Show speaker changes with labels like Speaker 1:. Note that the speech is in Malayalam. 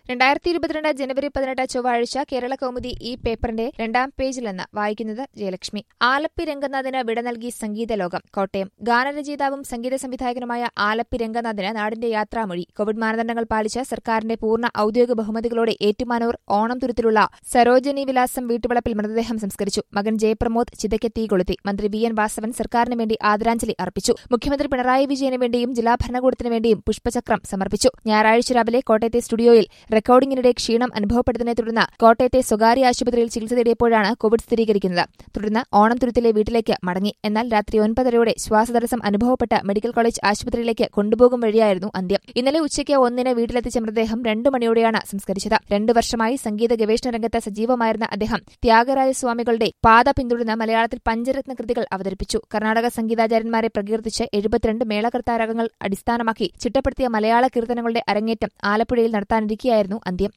Speaker 1: രണ്ടായിരത്തി ഇരുപത്തിരണ്ട് ജനുവരി പതിനെട്ട് ചൊവ്വാഴ്ച കേരള കൗമുദി ഈ പേപ്പറിന്റെ രണ്ടാം പേജിൽ നിന്ന് വായിക്കുന്നത് ജയലക്ഷ്മി ആലപ്പി രംഗനാഥിന് വിട നൽകി സംഗീത ലോകം കോട്ടയം ഗാനരചയിതാവും സംഗീത സംവിധായകനുമായ ആലപ്പി രംഗനാഥിന് നാടിന്റെ യാത്രാമൊഴി കോവിഡ് മാനദണ്ഡങ്ങൾ പാലിച്ച് സർക്കാരിന്റെ പൂർണ്ണ ഔദ്യോഗിക ബഹുമതികളോടെ ഏറ്റുമാനൂർ ഓണം തുരുത്തിലുള്ള സരോജനി വിലാസം വീട്ടുവളപ്പിൽ മൃതദേഹം സംസ്കരിച്ചു മകൻ ജയപ്രമോദ് ചിതയ്ക്ക് തീ കൊളുത്തി മന്ത്രി വി എൻ വാസവൻ സർക്കാരിന് വേണ്ടി ആദരാഞ്ജലി അർപ്പിച്ചു മുഖ്യമന്ത്രി പിണറായി വിജയന് വേണ്ടിയും ജില്ലാ ഭരണകൂടത്തിന് വേണ്ടിയും പുഷ്പചക്രം സമർപ്പിച്ചു ഞായറാഴ്ച രാവിലെ കോട്ടയത്തെ സ്റ്റുഡിയോയിൽ റെക്കോർഡിംഗിനിടെ ക്ഷീണം അനുഭവപ്പെടുന്നതിനെ തുടർന്ന് കോട്ടയത്തെ സ്വകാര്യ ആശുപത്രിയിൽ ചികിത്സ തേടിയപ്പോഴാണ് കോവിഡ് സ്ഥിരീകരിക്കുന്നത് തുടർന്ന് ഓണം തുരുത്തിലെ വീട്ടിലേക്ക് മടങ്ങി എന്നാൽ രാത്രി ഒൻപതരയോടെ ശ്വാസതടസ്സം അനുഭവപ്പെട്ട് മെഡിക്കൽ കോളേജ് ആശുപത്രിയിലേക്ക് കൊണ്ടുപോകും വഴിയായിരുന്നു അന്ത്യം ഇന്നലെ ഉച്ചയ്ക്ക് ഒന്നിന് വീട്ടിലെത്തിച്ച മൃതദേഹം രണ്ടു മണിയോടെയാണ് സംസ്കരിച്ചത് രണ്ടു വർഷമായി സംഗീത ഗവേഷണ രംഗത്ത് സജീവമായിരുന്ന അദ്ദേഹം ത്യാഗരാജസ്വാമികളുടെ പാത പിന്തുടർന്ന് മലയാളത്തിൽ പഞ്ചരത്ന കൃതികൾ അവതരിപ്പിച്ചു കർണാടക സംഗീതാചാര്യന്മാരെ പ്രകീർത്തിച്ച് എഴുപത്തിരണ്ട് മേളകർത്താരകങ്ങൾ അടിസ്ഥാനമാക്കി ചിട്ടപ്പെടുത്തിയ മലയാള കീർത്തനങ്ങളുടെ അരങ്ങേറ്റം ആലപ്പുഴയിൽ നടത്താനിരിക്കെയായിരുന്നു അന്ത്യം